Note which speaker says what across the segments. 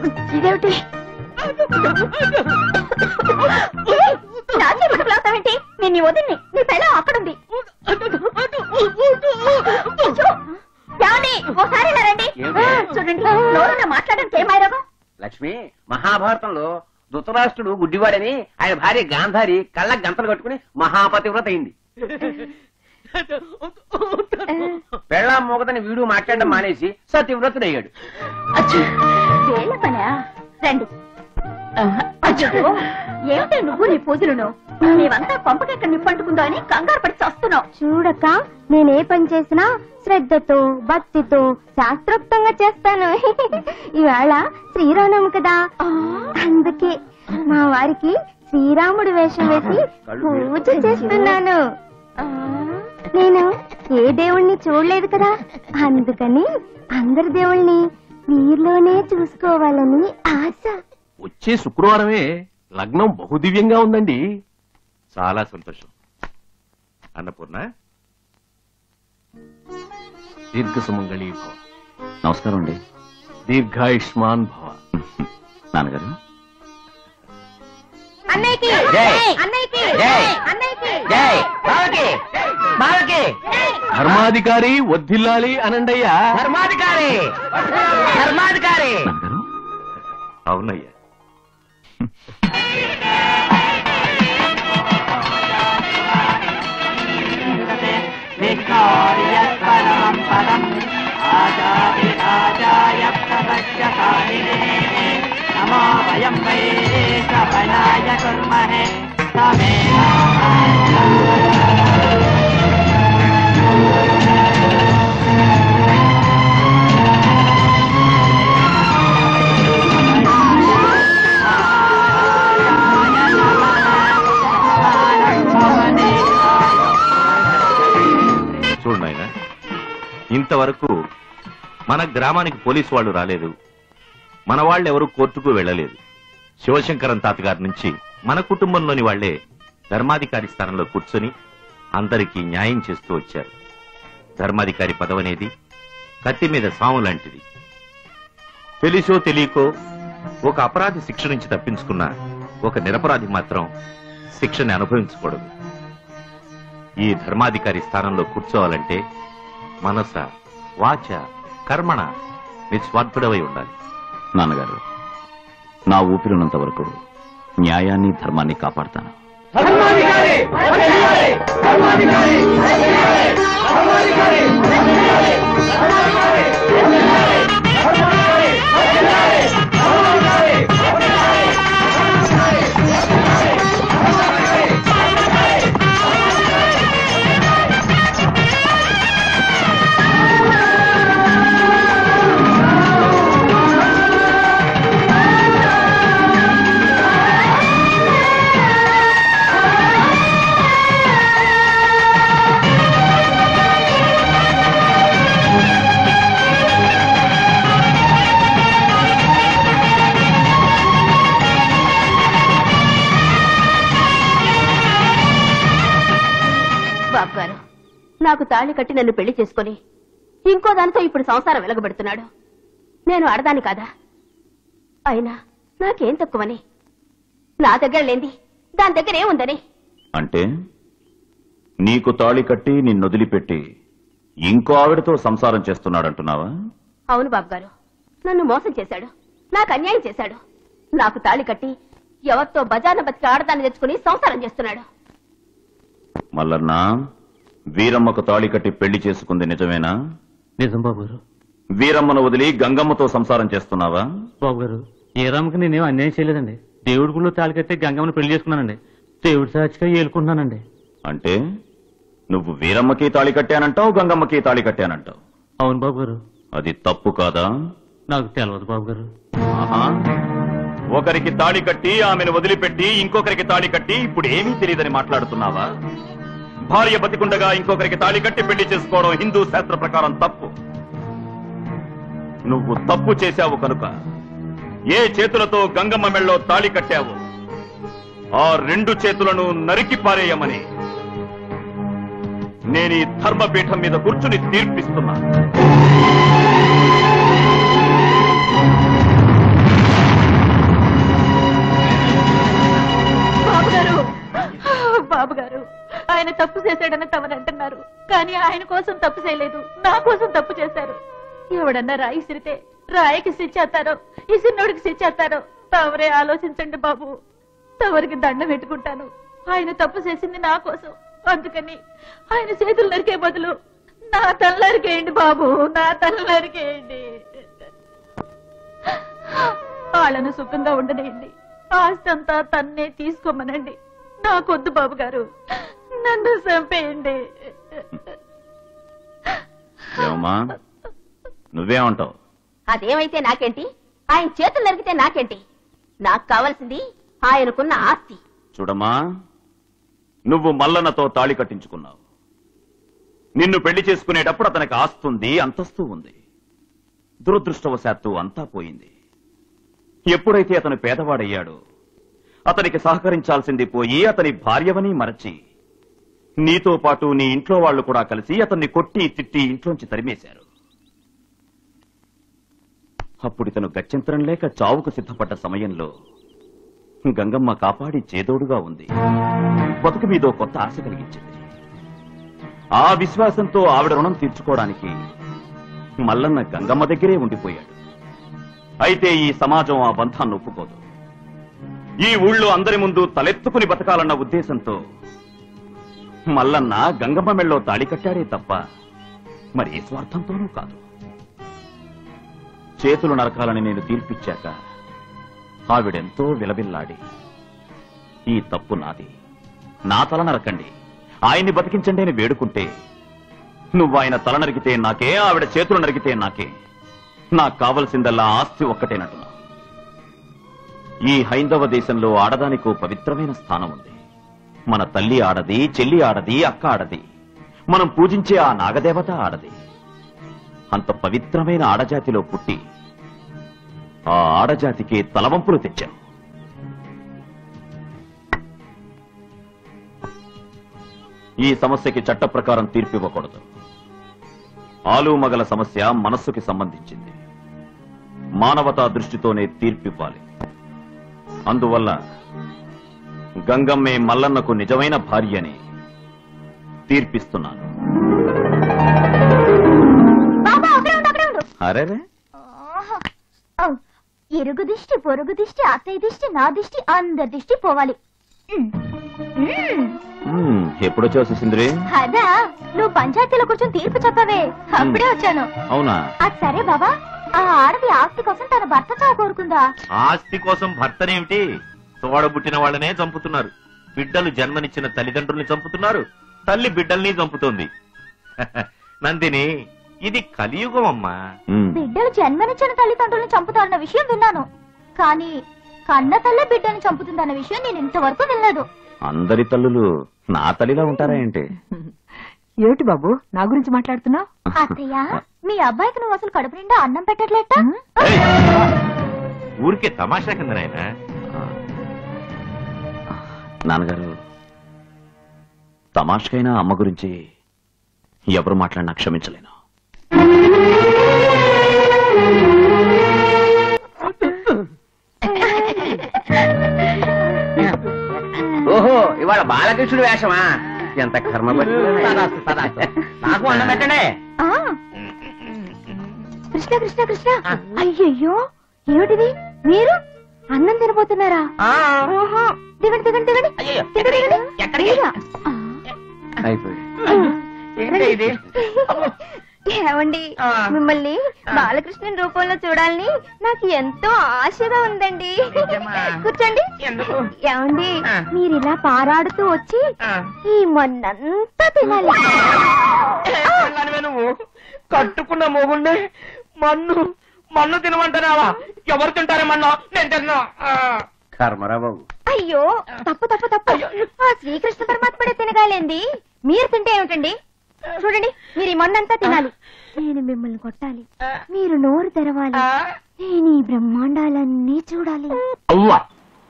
Speaker 1: ఇదేమిటి నాకే ముడుపులావుతావేంటి నేను నీ వదిన్ని నీ పెళ్ళం అక్కడుంది అచ్చో! ఏమండి? ఓసారి ఇలా రండి
Speaker 2: ఏమిటి?
Speaker 1: చూడండి నోరున మాట్లాడడానికి ఏమాయరావు
Speaker 2: లక్ష్మి మహాభారతంలో ధృతరాష్ట్రుడు గుడ్డివాడని ఆయన భార్య గాంధారి కళ్ళ గంతలు కట్టుకుని మహాపతివ్రత అయింది పెళ్ళాం మోగదని వీడు మాట్లాడడం మానేసి సతివ్రతుడయ్యాడు
Speaker 1: వేళ పనా రండి అయ్యో ఏమిటే నువ్వు నీ పూజలును నీవంతా పంపకెక్కడ నిప్పంటుకుందో అని కంగారు పడి చస్తున్నావు
Speaker 3: చూడక నేనే పని చేసినా శ్రద్ధతో భక్తితో శాస్త్రోక్తంగా చేస్తాను ఇవాళ శ్రీరామనవమి కదా అందుకే మా వారికి శ్రీరాముడి వేషం వేసి పూజ చేస్తున్నాను నేను ఏ దేవుణ్ణి చూడలేదు కదా అందుకని అందరి దేవుణ్ణి వీరిలోనే చూసుకోవాలని ఆశ
Speaker 4: వచ్చే శుక్రవారమే లగ్నం బహుదివ్యంగా ఉందండి చాలా సంతోషం అన్నపూర్ణ దీర్ఘ సుమంగళీ భవ
Speaker 5: నమస్కారం అండి
Speaker 4: దీర్ఘాయుష్మాన్ భవ
Speaker 5: నాన్నగారు
Speaker 3: అన్నయ్యకి
Speaker 2: జై.
Speaker 3: అన్నయ్యకి
Speaker 2: జై.
Speaker 3: అన్నయ్యకి
Speaker 2: జై బావకి బావకి
Speaker 4: ధర్మాధికారి వద్దిల్లాలి అనండయ్యా
Speaker 2: ధర్మాధికారి ధర్మాధికారి
Speaker 5: నాన్నగారు
Speaker 4: అవునయ్యా చూడు నాయన ఇంతవరకు మన గ్రామానికి పోలీసు వాళ్ళు రాలేదు మన వాళ్ళు ఎవరు కోర్టుకు వెళ్ళలేదు శివశంకరం తాతగారి నుంచి మన కుటుంబంలోని వాళ్లే ధర్మాధికారి స్థానంలో కూర్చొని అందరికీ న్యాయం చేస్తూ వచ్చారు ధర్మాధికారి పదవనేది కత్తి మీద సాము లాంటిది తెలిసో తెలియకో ఒక అపరాధి శిక్ష నుంచి తప్పించుకున్న ఒక నిరపరాధి మాత్రం శిక్షని అనుభవించకూడదు ఈ ధర్మాధికారి స్థానంలో కూర్చోవాలంటే మనస వాచ కర్మణ నిస్వార్థుడవై ఉండాలి
Speaker 5: నాన్నగారు నా ఊపిరినంత వరకు న్యాయాన్ని ధర్మాన్ని కాపాడతాను
Speaker 1: బాబు గారు నాకు తాళి కట్టి నన్ను పెళ్లి చేసుకుని ఇంకో దానితో ఇప్పుడు సంసారం వెలగబెడుతున్నాడు నేను ఆడదాని కాదా అయినా నాకేం తక్కువని నా దగ్గర లేంది దాని దగ్గర ఏముందని
Speaker 5: అంటే నీకు తాళి కట్టి నిన్నొదిలిపెట్టి ఇంకో ఆవిడతో సంసారం చేస్తున్నాడంటున్నావా
Speaker 1: అవును బాబు గారు నన్ను మోసం చేశాడు నాకు అన్యాయం చేశాడు నాకు తాళి కట్టి ఎవరితో బజార్న బతికి ఆడదాన్ని తెచ్చుకుని సంసారం చేస్తున్నాడు
Speaker 5: మల్లన్న వీరమ్మకు తాళి కట్టి పెళ్లి చేసుకుంది నిజమేనా
Speaker 6: నిజం బాబు గారు
Speaker 5: వీరమ్మను వదిలి గంగమ్మతో సంసారం చేస్తున్నావా
Speaker 6: బాబు గారు ఏ రామకి నేనేం అన్యాయం చేయలేదండి దేవుడి గుళ్ళో తాళి కట్టి గంగమ్మని పెళ్లి చేసుకున్నానండి దేవుడి సాక్షిగా ఏలుకుంటున్నానండి
Speaker 5: అంటే నువ్వు వీరమ్మకి తాళి కట్టానంటావు గంగమ్మకి తాళి కట్టానంటావు
Speaker 6: అవును బాబు గారు
Speaker 5: అది తప్పు కాదా
Speaker 6: నాకు తెలియదు బాబు గారు
Speaker 5: ఆహా ఒకరికి తాళి కట్టి ఆమెను వదిలిపెట్టి ఇంకొకరికి తాళి కట్టి ఇప్పుడు ఏమీ తెలియదని మాట్లాడుతున్నావా భార్య బతికుండగా ఇంకొకరికి తాళి కట్టి పెళ్లి చేసుకోవడం హిందూ శాస్త్ర ప్రకారం తప్పు నువ్వు తప్పు చేశావు కనుక ఏ చేతులతో గంగమ్మ మెళ్ళో తాళి కట్టావు ఆ రెండు చేతులను నరికి పారేయమని నేను ఈ ధర్మపీఠం మీద కూర్చుని తీర్పిస్తున్నా
Speaker 7: చేశాడని తమరు అంటున్నారు కానీ ఆయన కోసం తప్పు చేయలేదు నా కోసం తప్పు చేశారు ఎవడన్నా రాయి ఇసిరితే రాయికి శిచ్చేస్తారో ఇసిరినోడికి శిచ్చేస్తారో తమరే ఆలోచించండి బాబు తమరికి దండం పెట్టుకుంటాను ఆయన తప్పు చేసింది నా కోసం అందుకని ఆయన చేతులు నరికే బదులు నా తల నరికేయండి బాబు నా తల నరికేయండి వాళ్ళను సుఖంగా ఉండనేయండి ఆస్తి అంతా తన్నే తీసుకోమనండి నాకొద్దు బాబు గారు నన్ను చంపేయండి
Speaker 5: ఏమమ్మా నువ్వేమంటావు
Speaker 1: అదేమైతే నాకేంటి ఆయన చేతులు నరికితే నాకేంటి నాకు కావాల్సింది ఆయనకున్న ఆస్తి
Speaker 5: చూడమ్మా నువ్వు మల్లన్నతో తాళి కట్టించుకున్నావు నిన్ను పెళ్లి చేసుకునేటప్పుడు అతనికి ఆస్తుంది అంతస్తు ఉంది దురదృష్టవశాత్తు అంతా పోయింది ఎప్పుడైతే అతను పేదవాడయ్యాడో అతనికి సహకరించాల్సింది పోయి అతని భార్యవని మరచి నీతో పాటు నీ ఇంట్లో వాళ్ళు కూడా కలిసి అతన్ని కొట్టి తిట్టి ఇంట్లోంచి తరిమేశారు అప్పుడు ఇతను గత్యంతరం లేక చావుకు సిద్ధపడ్డ సమయంలో గంగమ్మ కాపాడి చేదోడుగా ఉంది బతుకు మీదో కొత్త ఆశ కలిగించింది ఆ విశ్వాసంతో ఆవిడ రుణం తీర్చుకోవడానికి మల్లన్న గంగమ్మ దగ్గరే ఉండిపోయాడు అయితే ఈ సమాజం ఆ బంధాన్ని ఒప్పుకోదు ఈ ఊళ్ళో అందరి ముందు తలెత్తుకుని బతకాలన్న ఉద్దేశంతో మల్లన్న గంగమ్మ మెళ్ళో తాళి కట్టాడే తప్ప మరి ఏ స్వార్థంతోనూ కాదు చేతులు నరకాలని నేను తీర్పిచ్చాక ఆవిడెంతో విలవిల్లాడి ఈ తప్పు నాది నా తల నరకండి ఆయన్ని బతికించండి అని వేడుకుంటే నువ్వు ఆయన తల నరికితే నాకే ఆవిడ చేతులు నరికితే నాకే నాకు కావలసిందల్లా ఆస్తి ఒక్కటేనటున్నా ఈ హైందవ దేశంలో ఆడదానికో పవిత్రమైన స్థానం ఉంది మన తల్లి ఆడది చెల్లి ఆడది అక్క ఆడది మనం పూజించే ఆ నాగదేవత ఆడది అంత పవిత్రమైన ఆడజాతిలో పుట్టి ఆ ఆడజాతికి తలవంపులు తెచ్చాం ఈ సమస్యకి చట్ట ప్రకారం తీర్పు ఇవ్వకూడదు ఆలు మగల సమస్య మనస్సుకి సంబంధించింది మానవతా దృష్టితోనే తీర్పివ్వాలి అందువల్ల గంగమ్మే మల్లన్నకు నిజమైన భార్యని తీర్పిస్తున్నాను
Speaker 3: బాబా అక్కడే ఉండు అక్కడే ఉండు
Speaker 5: అరేరే
Speaker 3: ఆహా. ఔ, ఇరుగు దిష్టి పొరుగు దిష్టి అత్తయ్య దిష్టి నా దిష్టి అందరి దిష్టి పోవాలి ఉమ్. ఉమ్.
Speaker 5: మ్మ్, ఎప్పుడొచ్చావు సుసింద్రి
Speaker 3: అదా నువ్వు పంచాయతీలో కూర్చొని తీర్పు చెప్పవే అప్పుడే వచ్చాను
Speaker 5: అవునా
Speaker 3: అది సరే బాబా ఆ ఆడది ఆస్తి కోసం తన భర్త చావు కోరుకుందా
Speaker 4: ఆస్తి కోసం భర్తనేమిటి తోడబుట్టిన వాళ్ళనే చంపుతున్నారు బిడ్డలు జన్మనిచ్చిన తల్లిదండ్రుల్ని చంపుతున్నారు తల్లి బిడ్డల్ని చంపుతోంది నందిని ఇది కలియుగం అమ్మా
Speaker 5: మ్మ్.
Speaker 3: బిడ్డలు జన్మనిచ్చిన తల్లిదండ్రులను చంపుతారన్న విషయం విన్నాను కానీ కన్న తల్లే బిడ్డను చంపుతుందన్న విషయం నేను ఇంతవరకు వినలేదు
Speaker 5: అందరి తల్లులు నా తల్లిలా ఉంటారా ఏంటి
Speaker 7: ఏమిటి బాబు నా గురించి మాట్లాడుతున్నావు
Speaker 3: అత్తయ్య మీ అబ్బాయికి నువ్వు అసలు కడుపు నిండా అన్నం పెట్టట్లేట
Speaker 4: ఏయ్! ఊరికే తమాషా కింద నాయనా
Speaker 5: నాన్నగారు తమాష్కైనా అమ్మ గురించి ఎవరు మాట్లాడినా క్షమించలేను
Speaker 2: ఓహో ఇవాళ బాలకృష్ణుడు వేషమా ఎంత కర్మ నాకు అన్నం పెట్టండి
Speaker 3: ఆ. కృష్ణ కృష్ణ కృష్ణ అయ్యయ్యో ఏమిటిది మీరు అన్నం తినబోతున్నారా ఓహో దిగండి దిగండి దిగండి
Speaker 2: అయ్యయ్యో,
Speaker 3: దిగండి, దిగండి.
Speaker 2: ఎక్కడికి?
Speaker 3: దిగా. ఆ.
Speaker 2: అయిపోయి ఏంటి ఇది
Speaker 3: ఏమండి
Speaker 2: ఆ.
Speaker 3: మిమ్మల్ని బాలకృష్ణన్ రూపంలో చూడాలని నాకు ఎంతో ఆశగా ఉందండి
Speaker 2: నిజమా?
Speaker 3: కూర్చోండి
Speaker 2: ఎందుకు?
Speaker 3: ఏమండి
Speaker 2: ఆ.
Speaker 3: మీరు ఇలా పారాడుతూ వచ్చి
Speaker 2: ఆ.
Speaker 3: ఈ మొన్నంతా తినాలి
Speaker 2: పిల్లనివే నువ్వు కట్టుకున్న మొగుండే మన్ను మన్ను తినమంటున్నావా ఎవరు తింటారే మన్ను నేను తిన్నా కర్మరా బాబు
Speaker 3: అయ్యో తప్పు తప్పు తప్పు ఆ శ్రీకృష్ణ పరమాత్ముడే తినగాలేంది మీరు తింటే ఏమిటండి చూడండి మీరు ఈ మొన్నంతా తినాలి నేను మిమ్మల్ని కొట్టాలి మీరు నోరు తెరవాలి నేను ఈ బ్రహ్మాండాలన్నీ చూడాలి
Speaker 2: అవ్వా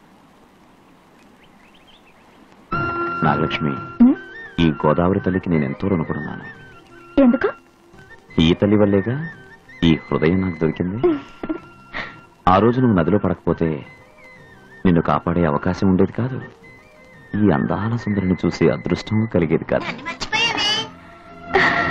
Speaker 5: నాగలక్ష్మి ఈ గోదావరి తల్లికి నేను ఎంతో రుణపడున్నాను
Speaker 3: ఎందుకు
Speaker 5: ఈ తల్లి వల్లేగా ఈ హృదయం నాకు దొరికింది ఆ రోజు నువ్వు నదిలో పడకపోతే నిన్ను కాపాడే అవకాశం ఉండేది కాదు ఈ అందాల సుందరిని చూసే అదృష్టం కలిగేది కాదు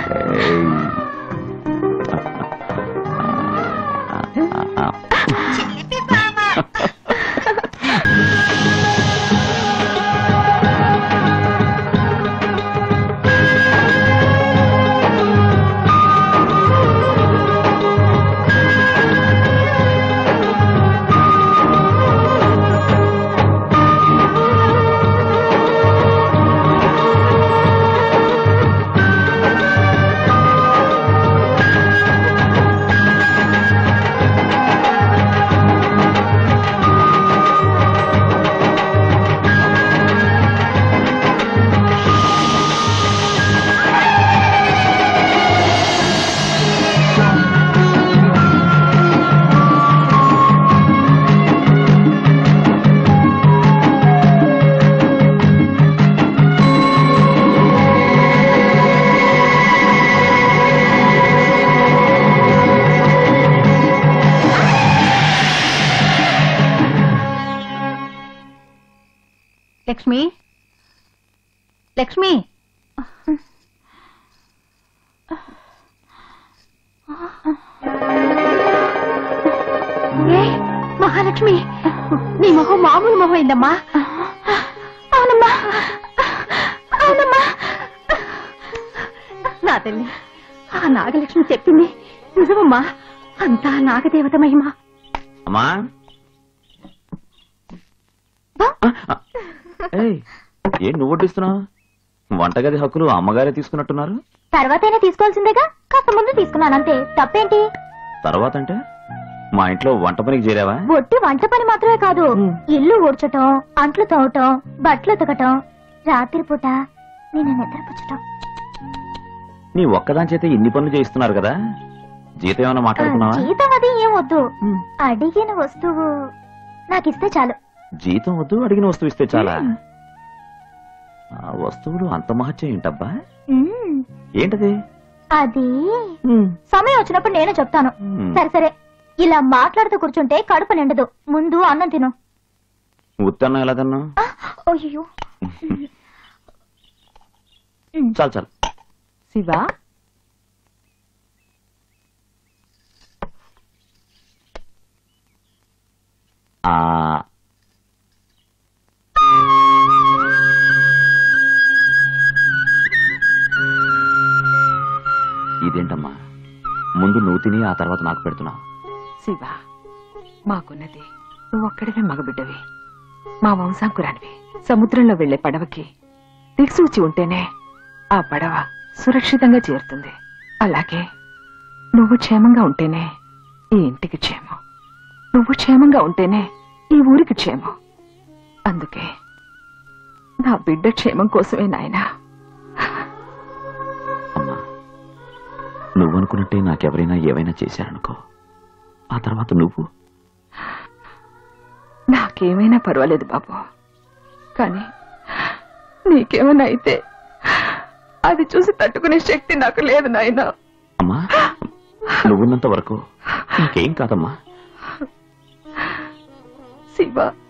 Speaker 7: లక్ష్మి లక్ష్మి
Speaker 3: ఏ మహాలక్ష్మి నీ మొహం మామూలు మొహం అయిందమ్మా అవునమ్మా అవునమ్మా నా తల్లి ఆ నాగలక్ష్మి చెప్పింది నిజమమ్మా అంతా నాగదేవత మహిమ
Speaker 4: అమ్మా ఏయ్, ఏం నువ్వు వడ్డిస్తున్నావు వంటగది హక్కులు అమ్మగారే తీసుకున్నట్టున్నారు
Speaker 3: తర్వాతైనా తీసుకోవాల్సిందేగా కాస్త ముందు తీసుకున్నాను అంతే తప్పేంటి
Speaker 4: తర్వాత అంటే మా ఇంట్లో వంట పనికి చేరావా
Speaker 3: ఒట్టి వంట పని మాత్రమే కాదు ఇల్లు ఊడ్చటం అంట్లు తవ్వటం బట్టలు ఉతకటం రాత్రిపూట నేను నిద్రపుచ్చటం
Speaker 4: నీ ఒక్కదాని చేత ఇన్ని పనులు చేయిస్తున్నారు కదా జీతం ఏమైనా మాట్లాడుకున్నావా
Speaker 3: జీతం అది ఏం వద్దు అడిగిన వస్తువు నాకిస్తే చాలు
Speaker 4: జీతం వద్దు అడిగిన వస్తువు ఇస్తే చాలా ఆ వస్తువులు అంత మహత్యం ఏంటబ్బా
Speaker 3: మ్మ్.
Speaker 4: ఏంటది
Speaker 3: అది సమయం వచ్చినప్పుడు నేను చెప్తాను
Speaker 4: మ్మ్.
Speaker 3: సరే సరే ఇలా మాట్లాడుతూ కూర్చుంటే కడుపు నిండదు ముందు అన్నం తిను
Speaker 4: ఉత్తన్నం ఎలా తిన్నావు
Speaker 3: ఆ, అయ్యో
Speaker 4: చాలు చాలు
Speaker 7: శివా
Speaker 4: ఆ ఇదేంటమ్మా ముందు నువ్వు తిని ఆ తర్వాత నాకు పెడుతున్నావు
Speaker 8: శివ మాకున్నది నువ్వొక్కడివే మగబిడ్డవి మా వంశాంకురానివి సముద్రంలో వెళ్లే పడవకి దిక్సూచి ఉంటేనే ఆ పడవ సురక్షితంగా చేరుతుంది అలాగే నువ్వు క్షేమంగా ఉంటేనే ఈ ఇంటికి క్షేమం నువ్వు క్షేమంగా ఉంటేనే ఈ ఊరికి క్షేమం అందుకే నా బిడ్డ క్షేమం కోసమే నాయనా
Speaker 4: అమ్మా నువ్వనుకున్నట్టే నాకెవరైనా ఏవైనా చేశారనుకో ఆ తర్వాత నువ్వు
Speaker 8: నాకేమైనా పర్వాలేదు బాబు కానీ నీకేమైనా అయితే అది చూసి తట్టుకునే శక్తి నాకు లేదు నాయనా
Speaker 4: అమ్మా నువ్వున్నంత వరకు ఇంకేం కాదమ్మా
Speaker 8: శివ